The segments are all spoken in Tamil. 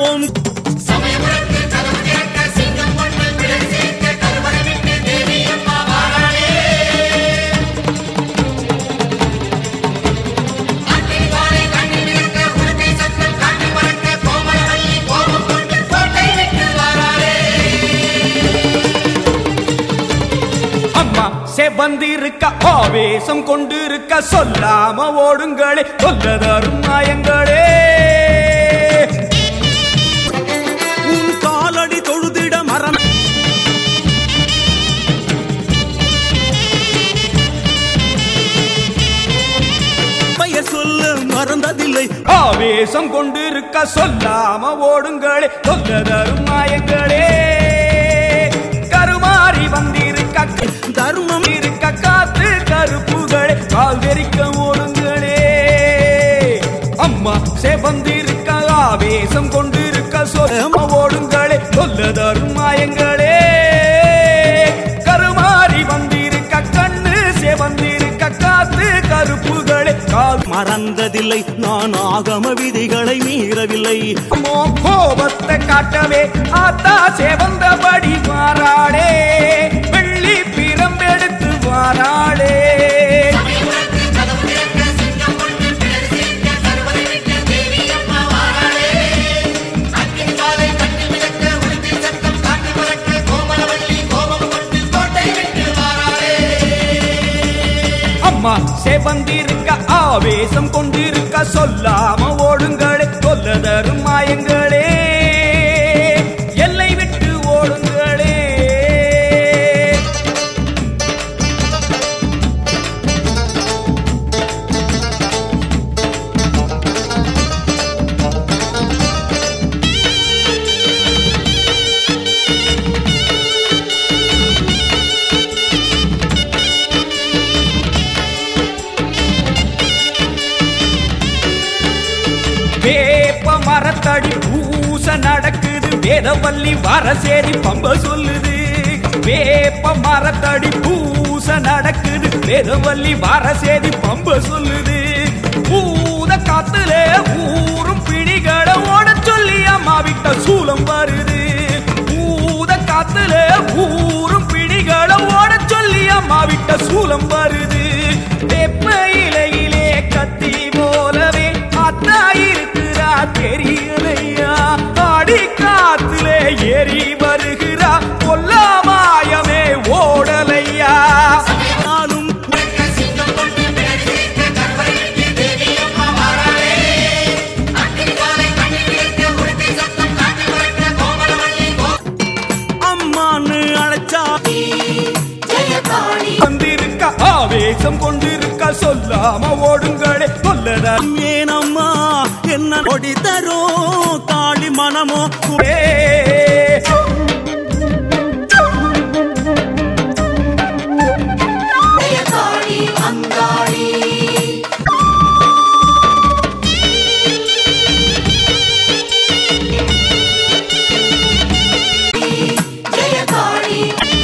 ஓம் சமயபுரத்து கதவு திறக்க சிங்கம் ஒன்று பிடர் சேர்க்க கருவறை விட்டு தேவி அம்மா வாராளே அக்கினிவாரை கண்ணில் மிதக்க உடுக்கை சத்தம் காற்று பறக்க கோமலவல்லி கோபம் கொண்டு கோட்டை விட்டு வாராளே அம்மா செவந்திருக்க ஆவேசம் கொண்டிருக்க சொல்லாம ஓடுங்களே சொல்லதரும் நாயங்களே உன் காலடி தொழுதிட மரம் பெயர் சொல்ல மறந்ததில்லை ஆவேசம் கொண்டிருக்க சொல்லாம ஓடுங்களே சொல்லதரும் நாயங்களே கருமாறி வந்திருக்க தர்மம் இருக்க காத்து கருப்புகளே கால் தெரிக்க ஓடுங்களே அம்மா செவந்திருக்க ஆவேசம் கொண்டிருக்க சொல்லாம ஓடுங்களே சொல்லதரும் நாயங்களே கருமாறி வந்திருக்க கண்ணு செவந்திருக்க காத்து கருப்புகளே கால் மறந்ததில்லை நான் ஆகம விதிகளை மீறவில்லை மோ கோபத்தை காட்டவே ஆத்தா செவந்தபடி மாறாளே வெள்ளி பிரம்பெடுத்து வாராளே சமயபுரத்து கதவு திறக்க சிங்கம் ஒன்று பிடர் சேர்க்க கருவறை விட்டு தேவி அம்மா வாராளே அக்கினிவாரை கண்ணில் மிதக்க உடுக்கை சத்தம் காற்று பறக்க கோமலவல்லி கோபம் கொண்டு கோட்டை விட்டு வாராளே அம்மா செவந்திருக்க ஆவேசம் கொண்டிருக்க சொல்லாம ஓடுங்களே சொல்லதரும் மாயங்களே எல்லை விட்டு ஓடுங்களே வேப்ப மரத்தடி பூச நடக்குது வேதவல்லி வரசேரி பம்ப சொல்லுது வேப்ப மரத்தடி பூச நடக்குது வேதவல்லி வரசேரி பம்ப சொல்லுது பூத காத்துல ஊரும் பிடிகளை ஓட சொல்லி அம்மா விட்ட சூலம் வருது பூத காத்துல ஊரும் பிடிகளை ஓட சொல்லி அம்மா விட்ட சூலம் வருது வேப்ப இலையிலே கத்தி போலவே அத்தா இருக்கிறா தெரியலையா ஆடி காத்திலே ஏறி வருகிறா கொல்லாமாயமே ஓடலையா நாளும் சிங்கம் கொண்டு பிடர் சேர்க்க கருவறை விட்டு தேவி அம்மா வாராளே அக்கினிவாரை கண்ணில் மிதக்க உடுக்கை சத்தம் காற்று பறக்க கோமலவல்லி கோபம் அம்மான்னு அழைச்சா ஜெயகாளி வந்திருக்க ஆவேசம் கொண்டிருக்க சொல்லாம ஓடுங்களே சொல்லதா ஏனம்மா என்ன கொடி தரும் காளி மனமோ ஏ ஜெயகாளி அங்காளி ஜெயகாளி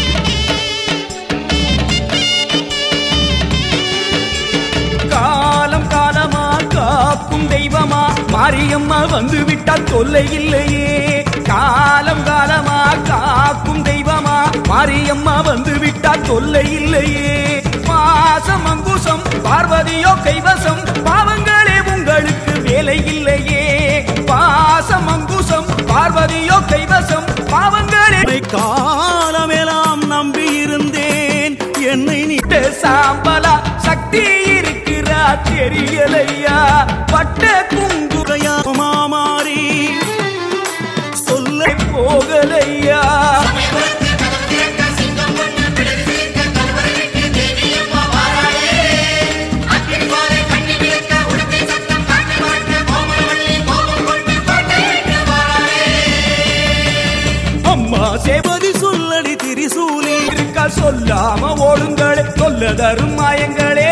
காலம் காலமா காக்கும் தெய்வமா மாரியம்மா வந்து விட்டா தொல்லை இல்லையே காலம் காலமா காக்கும் தெய்வமா மாரியம்மா வந்து விட்டா தொல்லை இல்லையே பாசம் அங்குசம் பார்வதியோ கைவசம் பாவங்களே உங்களுக்கு வேலை இல்லையே பாசம் அங்குசம் பார்வதியோ கைவசம் பாவங்களே உன்னை காலமெல்லாம் நம்பி இருந்தேன் என்னை நீ விட்டு சாம்பலா சக்தி இருக்கிறா தெரியலையா பட்ட குங்குறையா குறையா மாமாரி சொல்ல போகலையா சமயபுரத்து கதவு திறக்க சிங்கம் ஒன்று பிடர் சேர்க்க கருவறை விட்டு தேவி அம்மா வாராளே அக்கினிவாரை கண்ணில் மிதக்க உடுக்கை சத்தம் காற்று பறக்க கோமலவல்லி கோபம் கொண்டு கோட்டை விட்டு வாராளே அம்மா செவதி சொல்லடி திரிசூலி இருக்க சொல்லாம ஓடுங்களே சொல்ல தரும் மாயங்களே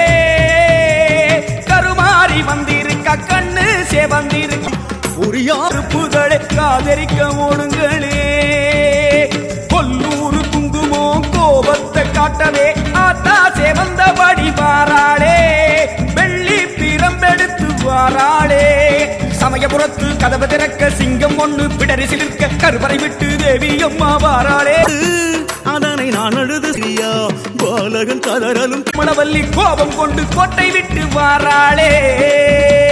கருமாறி வந்திருக்க கண்ணு சேவந்திருக்க புரியா கருப்புகளை காதரிக்க ஓடுங்களே கொல்லூர் குங்குமோ கோபத்தை காட்டவே ஆத்தா சேவந்தபடி வாராளே வெள்ளி பிரம்பெடுத்து வாராளே சமயபுரத்து கதவு திறக்க சிங்கம் ஒண்ணு பிடரி சிலிர்க்க கருவறை விட்டு தேவி அம்மா வாராளே அதனை நான் அழுது ஐயா பாலகன் கதறலும் மணவல்லி கோபம் கொண்டு கோட்டை விட்டு வாராளே